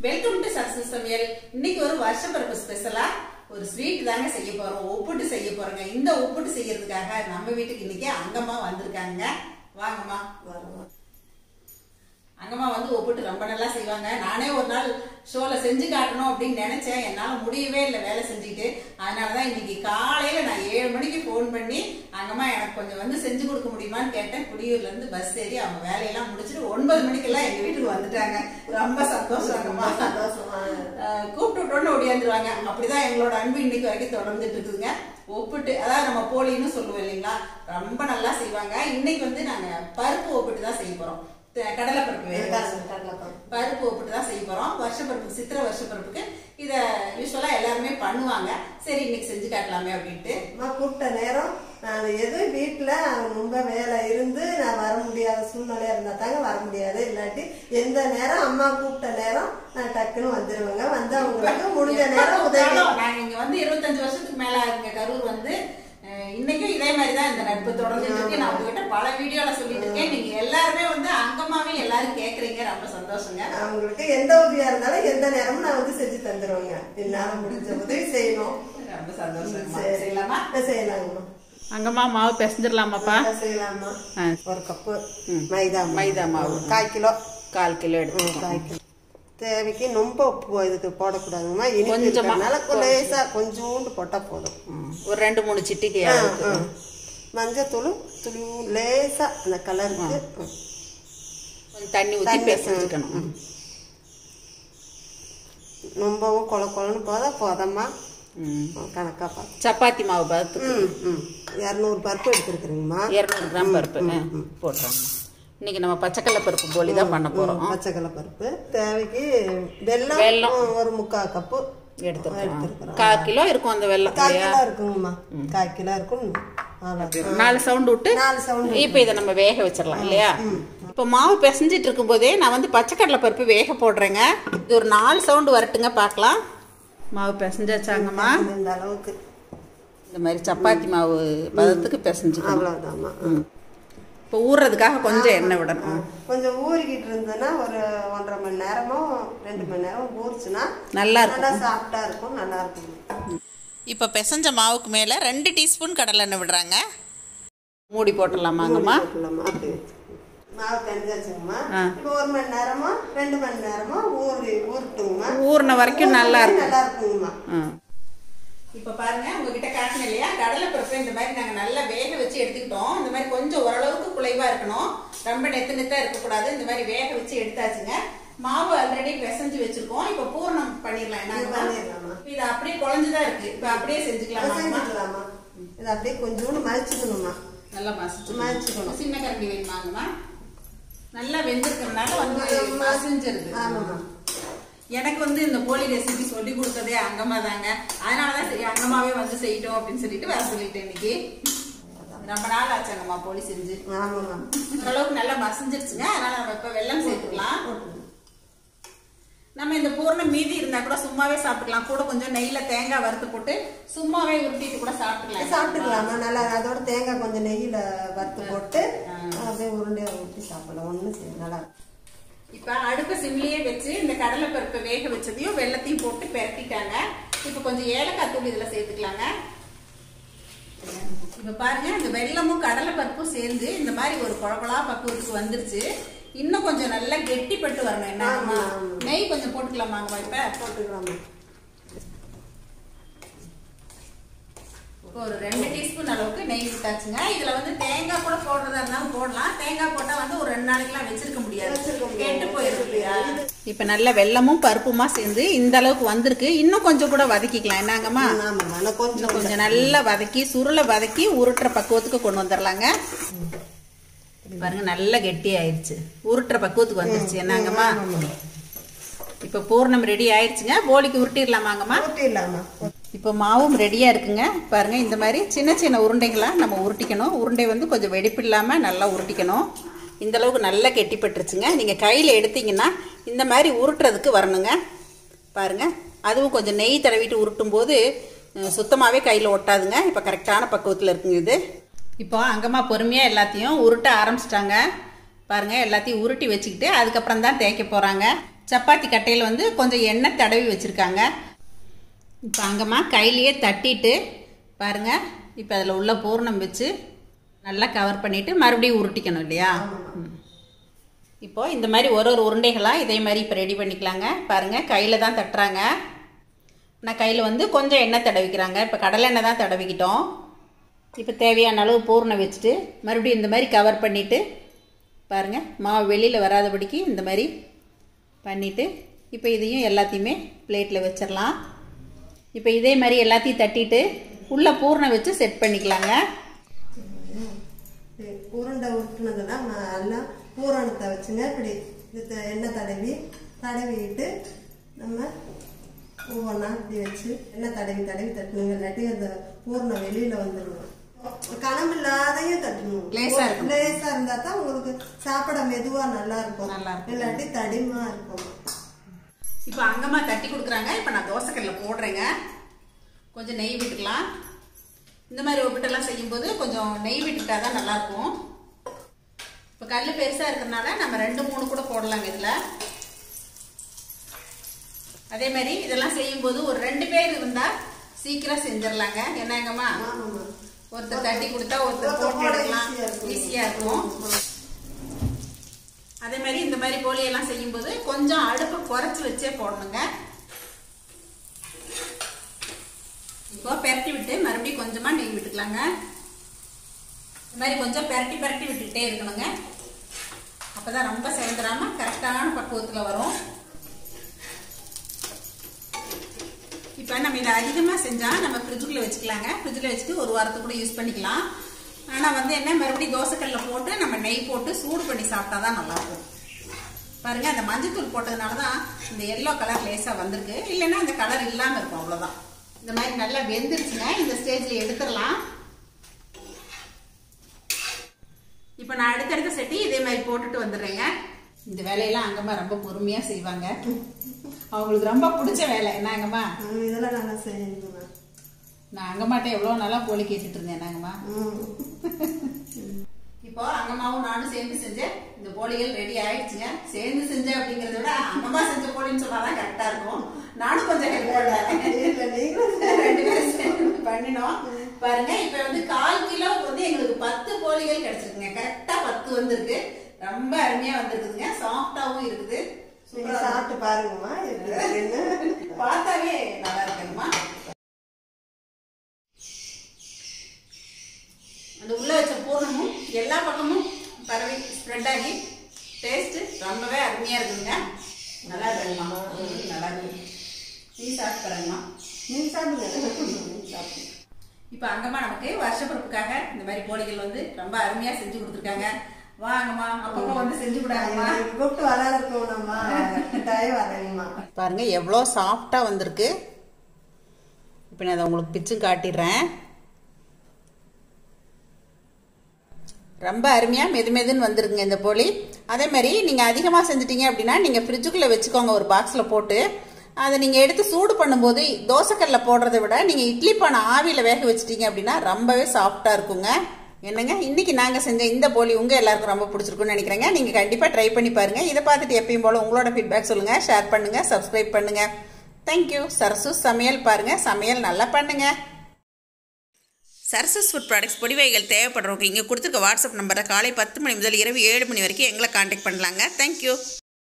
Welcome to success சமையல் இன்னைக்கு ஒரு வருஷ பிறப்பு ஸ்பெஷலா ஒரு ஸ்வீட் தாங்க செய்ய போறோம் ஒப்புட்டு செய்ய போறோங்க இந்த ஒப்புட்டு செய்யறதுக்காக நம்ம வீட்டுக்கு இன்னைக்கு அங்கம்மா வந்திருக்காங்க வாங்கம்மா வருவோம் அங்கம்மா வந்து ஒப்புட்டு ரொம்ப நல்லா செய்வாங்க நானே ஒரு நாள் ஷோல செஞ்சு காட்டணும் அப்படின்னு நினைச்சேன் என்னால முடியவே இல்லை வேலை செஞ்சுக்கிட்டு அதனாலதான் இன்னைக்கு காலையில நான் ஏழு மணிக்கு ஃபோன் பண்ணி அங்கம்மா எனக்கு கொஞ்சம் வந்து செஞ்சு கொடுக்க முடியுமான்னு கேட்டேன் குடியூர்ல இருந்து பஸ் ஏறி அவங்க வேலையெல்லாம் முடிச்சுட்டு ஒன்பது மணிக்கெல்லாம் எங்க வீட்டுக்கு வந்துட்டாங்க ரொம்ப சந்தோஷம் அங்கம்மா சந்தோஷமா அஹ் கூப்பிட்டு விட்டோன்னு ஓடியாந்துருவாங்க அப்படிதான் எங்களோட அன்பு இன்னைக்கு வரைக்கும் தொடர்ந்துட்டு இருக்குதுங்க ஒப்பிட்டு அதாவது நம்ம போலின்னு சொல்லுவோம் இல்லைங்களா ரொம்ப நல்லா செய்வாங்க இன்னைக்கு வந்து நாங்க பருப்பு ஒப்பிட்டு தான் செய்ய போறோம் த- கடலை பருப்பு வேக வச்சு. கடலைப்பருப்பு. பருப்பு ஒப்பிட்டு தான் செய்ய போறோம் வருஷ பருப்பு சித்திரை வருஷ பருப்புக்கு இத யூஸ்வலா எல்லாருமே பண்ணுவாங்க சரி இன்னைக்கு செஞ்சு காட்டலாமே அப்படின்ட்டு அம்மா கூப்பிட்ட நேரம் நான் எதுவும் வீட்டுல ரொம்ப வேலை இருந்து நான் வர முடியாத சூழ்நிலையா இருந்தா தாங்க வர முடியாது இல்லாட்டி எந்த நேரம் அம்மா கூப்பிட்ட நேரம் நான் டக்குன்னு வந்துருவேங்க வந்து அவங்களுக்கு முடிஞ்ச நேரம் உதவி எப்ப நாங்க இங்க வந்து இருபத்தஞ்சு வருஷத்துக்கு மேல இங்க கரூர் வந்து அஹ், இன்னைக்கும் இதே மாதிரி தான் இந்த நட்பு தொடர்ந்துட்டு இருக்கு நான் உங்ககிட்ட பல வீடியோல சொல்லிட்டு இருக்கேன் நீங்க எல்லாருமே வந்து அங்கமாவே எல்லாரும் கேக்குறீங்க ரொம்ப சந்தோஷங்க அவங்களுக்கு எந்த உதவியா இருந்தாலும் எந்த நேரமும் நான் வந்து செஞ்சு தந்துருவேங்க என்னால முடிஞ்ச உதவி செய்யணும் ரொம்ப சந்தோஷம் சரி. செய்யலாமா செய்யலாங்கம்மா அங்கம்மா மாவு பிசைஞ்சிடலாமாப்பா செய்யலாமா ஆ. ஒரு கப்பு மைதா மைதா மாவு. கால் கிலோ கால் கிலோ ம், எடுத்து கால் கிலோ தேவைக்கு ரொம்ப உப்பு இதுக்கு போடக்கூடாதுங்கம்மா இனிப்பு கொஞ்சமா. இருக்கிறதுனால லேசா கொஞ்சோண்டு போட்டா போதும் ம். ஒரு ரெண்டு மூணு சிட்டிக்கு ஆ, ஆ. மஞ்சத்தூள் துளி லேசா அந்த கலருக்கு ம். கொஞ்சம் தண்ணி ஊத்தி தண்ணி, பிசைஞ்சுக்கணும் ம். ரொம்பவும் கொல கொலன்னு போதா போதம்மா ம். கணக்கா பார்த்து சப்பாத்தி மாவு பருப்பு ம் ம் இரநூறு பருப்பு எடுத்துருக்குறீங்கம்மா இருநூறு கிராம் பருப்பு போட்டுறாங்க இன்னைக்கு நம்ம பச்சைக்கடலை பருப்பு போலி தான் பண்ண போறோம் பச்சைக்கடலை பருப்பு தேவைக்கு வெல்லம் வெல்லம். ம், ஒரு முக்கால் கப்பு எடுத்துருக்கோம் எடுத்துருக்குறோம் கால் கிலோ இருக்கும் அந்த வெள்ளம் கால் இல்லையா கிலோ இருக்குங்கம்மா கால் கிலோ இருக்கும் அவ்வளோ நாலு சவுண்ட் விட்டு நாலு சவுண்ட் இப்போ இதை நம்ம வேக வச்சிடலாம் இல்லையா இப்போ மாவு பிசைஞ்சிட்டு இருக்கும்போதே நான் வந்து பச்சைக்கடலை பருப்பு வேக போடுறேங்க இது ஒரு நாலு சவுண்டு வரட்டுங்க பார்க்கலாம் மாவு பிசைஞ்சாச்சாங்கம்மா இந்த அளவுக்கு இந்த மாதிரி சப்பாத்தி மாவு பதத்துக்கு பிசைஞ்சுக்கணும் அவ்வளோதாம்மா இப்போ ஊறுறதுக்காக கொஞ்சம் எண்ணெய் விடணும் கொஞ்சம் ஊறிக்கிட்டு இருந்ததுன்னா ஒரு ஒன்றரை மணி நேரமோ ரெண்டு மணி நேரம் ஊறிச்சுன்னா நல்லா இருக்கும் நல்லா சாஃப்டா இருக்கும் நல்லா இருக்கும் இப்போ பிசைஞ்ச மாவுக்கு மேலே ரெண்டு டீஸ்பூன் கடலை எண்ணெய் விடுறாங்க மூடி போட்டுடலாமாங்கம்மா போட்டுடலாமா அப்படி மாவு கஞ்சாச்சுங்கம்மா ஆ. இப்போ ஒரு மணி நேரமோ ரெண்டு மணி நேரமோ ஊறி ஊறட்டுங்கம்மா ஊறின வரைக்கும் நல்லா இருக்கும் நல்லா இருக்குங்கம்மா இப்போ பாருங்க உங்ககிட்ட காட்டினேன் இல்லையா கடலை பருப்பு இந்த மாதிரி நாங்கள் நல்லா வேக வச்சு எடுத்துக்கிட்டோம் இந்த மாதிரி கொஞ்சம் ஓரளவுக்கு குலைவா இருக்கணும் ரொம்ப நெத்து நெத்தா இருக்கக்கூடாது இந்த மாதிரி வேக வச்சு எடுத்தாச்சுங்க மாவு ஆல்ரெடி பிசைஞ்சு வச்சிருக்கோம் இப்போ பூர்ணம் பண்ணிடலாம் இது என்ன பண்ணிடலாமா இது அப்படியே குழஞ்சுதான் இருக்கு இப்போ அப்படியே செஞ்சுக்கலாமா செஞ்சுக்கலாமா இது அப்படியே கொஞ்சோண்டு மதிச்சுக்கணுமா நல்லா மசிச்சு மசிச்சுக்கணும். சின்ன கரண்டி வேணுமாங்கம்மா நல்லா வெந்திருக்கிறதுனால வந்து மசிஞ்சிருது ஆமாம்மா எனக்கு வந்து இந்த போலி ரெசிபி சொல்லி கொடுத்ததே அங்கம்மா தாங்க அதனாலதான் சரி அங்கம்மாவே வந்து செய்யட்டும் அப்படின்னு சொல்லிட்டு வர சொல்லிட்டேன் இன்னைக்கு ரொம்ப நாள் ஆச்சு அங்கம்மா போலி செஞ்சு ஆமாம்மா ஓரளவுக்கு நல்லா மசிஞ்சிருச்சுங்க அதனால நம்ம இப்ப வெல்லம் சேர்த்துக்கலாம் நம்ம இந்த பூர்ணம் மீதி இருந்தா கூட சும்மாவே சாப்பிட்டுக்கலாம் கூட கொஞ்சம் நெய்ல தேங்காய் வறுத்து போட்டு சும்மாவே உருட்டிட்டு கூட சாப்பிட்டுக்கலாம் சாப்பிட்டுக்கலாமா நல்லா அதோட தேங்காய் கொஞ்சம் நெய்யில வறுத்து போட்டு அப்படியே உருண்டையை ஊற்றி சாப்பிடலாம் ஒன்றும் சரி நல்லா இருக்கும். இப்ப அடுப்பு சிம்லயே வச்சு இந்த கடலை பருப்பை வேக வச்சதையும் வெள்ளத்தையும் போட்டு பெரட்டிட்டாங்க இப்ப கொஞ்சம் ஏலக்காய் தூள் இதுல சேர்த்துக்கலாங்க இப்ப பாருங்க இந்த வெள்ளமும் கடலை பருப்பும் சேர்ந்து இந்த மாதிரி ஒரு குழப்பலா பக்குவத்துக்கு வந்துருச்சு இன்னும் கொஞ்சம் நல்லா கெட்டிப்பட்டு வரணும் என்ன ஆமா, ஆமா. நெய் கொஞ்சம் போட்டுக்கலாமாங்க இப்ப போட்டுக்கலாமா இப்போ ஒரு ரெண்டு டீஸ்பூன் அளவுக்கு நெய் விட்டாச்சுங்க இதுல வந்து தேங்காய் கூட போடுறதா இருந்தாலும் போடலாம் தேங்காய் போட்டா வந்து ஒரு ரெண்டு நாளைக்குலாம் வச்சிருக்க முடியாது வச்சிருக்க முடியாது. கெட்டு போயிருக்கு இல்லையா இப்ப நல்ல வெல்லமும் பருப்புமா சேர்ந்து இந்த அளவுக்கு வந்திருக்கு இன்னும் கொஞ்சம் கூட வதக்கிக்கலாம் என்னங்கம்மா ஆமாம்மா நான் கொஞ்சம் இன்னும் கொஞ்சம் நல்லா வதக்கி சுருளை வதக்கி உருட்டுற பக்குவத்துக்கு கொண்டு வந்துடலாங்க பாருங்க நல்லா கெட்டி ஆயிடுச்சு உருட்டுற பக்குவத்துக்கு வந்துருச்சு என்னங்கம்மா இப்ப பூர்ணம் ரெடி ஆயிடுச்சுங்க போலிக்கு உருட்டிடலாமாங்கம்மா ஊற்றிடலாமா இப்போ மாவும் ரெடியாக இருக்குங்க பாருங்க இந்த மாதிரி சின்ன சின்ன உருண்டைங்களா நம்ம உருட்டிக்கணும் உருண்டை வந்து கொஞ்சம் வெடிப்பு நல்லா உருட்டிக்கணும் இந்த அளவுக்கு நல்லா கெட்டிப்பட்டுருச்சுங்க நீங்கள் கையில் எடுத்தீங்கன்னா இந்த மாதிரி உருட்டுறதுக்கு வரணுங்க பாருங்க அதுவும் கொஞ்சம் நெய் தடவிட்டு உருட்டும் போது சுத்தமாகவே கையில் ஒட்டாதுங்க இப்போ கரெக்டான பக்குவத்தில் இருக்குங்க இது இப்போ அங்கம்மா பொறுமையாக எல்லாத்தையும் உருட்ட ஆரம்பிச்சிட்டாங்க பாருங்க எல்லாத்தையும் உருட்டி வச்சுக்கிட்டு அதுக்கப்புறம் தான் தேய்க்க போகிறாங்க சப்பாத்தி கட்டையில் வந்து கொஞ்சம் எண்ணெய் தடவி வச்சுருக்காங்க இப்போ அங்கம்மா கையிலேயே தட்டிட்டு பாருங்கள் இப்போ அதில் உள்ள பூர்ணம் வச்சு நல்லா கவர் பண்ணிவிட்டு மறுபடியும் உருட்டிக்கணும் இல்லையா ம். இப்போ இந்த மாதிரி ஒரு ஒரு உருண்டைகளாக இதே மாதிரி இப்போ ரெடி பண்ணிக்கலாங்க பாருங்கள் கையில் தான் தட்டுறாங்க நான் கையில் வந்து கொஞ்சம் எண்ணெய் தடவிக்கிறாங்க இப்போ கடலை எண்ணெய் தான் தடவிக்கிட்டோம் இப்போ தேவையான அளவு பூர்ணம் வச்சுட்டு மறுபடியும் இந்த மாதிரி கவர் பண்ணிவிட்டு பாருங்கள் மாவு வெளியில் வராதபடிக்கு இந்த மாதிரி பண்ணிவிட்டு இப்போ இதையும் எல்லாத்தையுமே பிளேட்டில் வச்சிடலாம் இப்போ இதே மாதிரி எல்லாத்தையும் தட்டிட்டு உள்ளே பூர்ணம் வச்சு செட் பண்ணிக்கலாங்க இது உருண்டை உருட்டுனதெல்லாம் நல்லா பூரணத்தை வச்சுங்க இப்படி இது த- எண்ணெய் தடவி தடவிட்டு நம்ம ஒவ்வொன்றா இப்படி வச்சு எண்ணெய் தடவி தடவி தட்டணுங்க இல்லாட்டி அந்த பூரணம் வெளியில வந்துடும் கனமில்லாதையும் தட்டணும் லேசா இருக்கணும். லேசா இருந்தா தான் உங்களுக்கு சாப்பிட மெதுவா நல்லா இருக்கும் நல்லா இருக்கும். இல்லாட்டி தடிமா இருக்கும் இப்போ அங்கம்மா தட்டி கொடுக்குறாங்க இப்போ நான் தோசைக்கல்ல போடுறேங்க கொஞ்சம் நெய் விட்டுக்கலாம் இந்த மாதிரி ஒப்பிட்டெல்லாம் செய்யும்போது கொஞ்சம் நெய் விட்டுட்டா தான் நல்லாயிருக்கும் இப்போ கல் பெருசாக இருக்கிறனால நம்ம ரெண்டு மூணு கூட போடலாங்க இதில் அதே மாதிரி இதெல்லாம் செய்யும்போது ஒரு ரெண்டு பேர் இருந்தால் சீக்கிரம் செஞ்சிடலாங்க என்னங்கம்மா ஆமாம்மா ஒருத்தர் தட்டி கொடுத்தா ஒருத்தர் ஒருத்தர் போட்டு போட எடுக்கலாம் easy-ஆ இருக்கும். ஈஸியாக இருக்கும் அதே மாதிரி இந்த மாதிரி போலியெல்லாம் செய்யும்போது கொஞ்சம் அடுப்பு குறைச்சி வச்சே போடணுங்க இப்போ பெரட்டி விட்டு மறுபடியும் கொஞ்சமா நெய் விட்டுக்கலாங்க இந்த மாதிரி கொஞ்சம் பெரட்டி பெரட்டி விட்டுக்கிட்டே இருக்கணுங்க அப்பதான் ரொம்ப சேர்ந்துடாம கரெக்டான பக்குவத்துல வரும் இப்போ நம்ம இதை அதிகமாக செஞ்சால் நம்ம ஃப்ரிட்ஜுக்குள்ளே வச்சுக்கலாங்க ஃப்ரிட்ஜில் வச்சுட்டு ஒரு வாரத்துக்கு கூட யூஸ் பண்ணிக்கலாம் ஆனால் வந்து என்ன மறுபடியும் தோசைக்கல்ல போட்டு நம்ம நெய் போட்டு சூடு பண்ணி சாப்பிட்டா தான் நல்லாயிருக்கும் பாருங்க அந்த மஞ்சத்தூள் போட்டதுனால தான் இந்த எல்லோ கலர் லேசாக வந்திருக்கு இல்லைன்னா அந்த கலர் இல்லாமல் இருக்கும் அவ்வளோதான் இந்த மாதிரி நல்லா வெந்துருச்சுங்க இந்த ஸ்டேஜில் எடுத்துடலாம் இப்போ நான் அடுத்தடுத்த செட்டி இதே மாதிரி போட்டுட்டு வந்துடுறேங்க இந்த வேலையெல்லாம் அங்கம்மா ரொம்ப பொறுமையாக செய்வாங்க அவங்களுக்கு ரொம்ப பிடிச்ச வேலை என்ன அங்கம்மா ஆ, இதெல்லாம் நல்லா செய்யணும்மா நான் அங்கம்மாட்ட எவ்வளோ நாளா போலி கேட்டுட்டு இருந்தேன் அங்கம்மா ம் இப்போ அங்கம்மாவும் நானும் சேர்ந்து செஞ்சேன் இந்த போலிகள் ரெடி ஆயிடுச்சுங்க சேர்ந்து செஞ்சேன் அப்படிங்கறத விட அங்கம்மா செஞ்ச போலின்னு சொன்னாதான் கரெக்டா இருக்கும் நானும் கொஞ்சம் ஹெல்ப் பண்ணேன் இல்ல நீங்களும் ரெண்டு பேரும் சேர்ந்து பண்ணினோம் பாருங்க இப்ப வந்து கால் கிலோ வந்து எங்களுக்கு பத்து போலிகள் கிடைச்சிருக்குங்க கரெக்டா பத்து வந்திருக்கு ரொம்ப அருமையா வந்திருக்குதுங்க சாஃப்டாவும் இருக்குது நீங்க சாப்பிட்டு பாருங்கம்மா எப்படி இருக்குன்னு பார்த்தாவே நல்லா இருக்குங்கம்மா அந்த உள்ள வச்ச பூர்ணமும் எல்லா பக்கமும் பரவி ஸ்ப்ரெட் ஆகி டேஸ்ட் ரொம்பவே அருமையா இருக்குதுங்க நல்லா இருக்குங்கம்மா ம், நல்லா இருக்கு நீ சாப்பிட்டு பாருங்கம்மா நீ சாப்பிடுங்க நீ சாப்பிடுங்க இப்போ அங்கம்மா நமக்கு வருஷப்பிறப்புக்காக இந்த மாதிரி போலிகள் வந்து ரொம்ப அருமையா செஞ்சு கொடுத்துருக்காங்க வாங்கம்மா அப்பப்போ வந்து செஞ்சு விடாங்கம்மா நாளைக்கு கூப்பிட்டு வராது இருக்கோம் நம்ம கட்டாயம் வரேங்கம்மா பாருங்க எவ்வளோ சாஃப்டாக வந்திருக்கு இப்போ நான் அதை உங்களுக்கு பிச்சும் காட்டிடுறேன் ரொம்ப அருமையாக மெது மெதுன்னு வந்திருக்குங்க இந்த போலி அதே மாதிரி நீங்கள் அதிகமாக செஞ்சிட்டீங்க அப்படின்னா நீங்கள் ஃப்ரிட்ஜுக்குள்ளே வச்சுக்கோங்க ஒரு பாக்ஸில் போட்டு அதை நீங்கள் எடுத்து சூடு பண்ணும்போது தோசைக்கல்ல போடுறதை விட நீங்கள் இட்லி பானை ஆவியில் வேக வச்சிட்டீங்க அப்படின்னா ரொம்பவே சாஃப்டாக இருக்குங்க என்னங்க இன்னைக்கு நாங்கள் செஞ்ச இந்த போலி உங்கள் எல்லாருக்கும் ரொம்ப பிடிச்சிருக்குன்னு நினைக்கிறேங்க நீங்கள் கண்டிப்பாக ட்ரை பண்ணி பாருங்கள் இதை பார்த்துட்டு எப்பயும் போல் உங்களோட ஃபீட்பேக் சொல்லுங்கள் ஷேர் பண்ணுங்கள் சப்ஸ்கிரைப் பண்ணுங்கள் தேங்க்யூ சரசு சமையல் பாருங்கள் சமையல் நல்லா பண்ணுங்கள் சரசஸ் ஃபுட் ப்ராடக்ட்ஸ் பொடிவைகள் தேவைப்படுறவங்க இங்கே கொடுத்துருக்க வாட்ஸ்அப் நம்பரை காலை பத்து மணி முதல் இரவு ஏழு மணி வரைக்கும் எங்களை காண்டாக்ட் பண்ணலாங்க தேங்க்யூ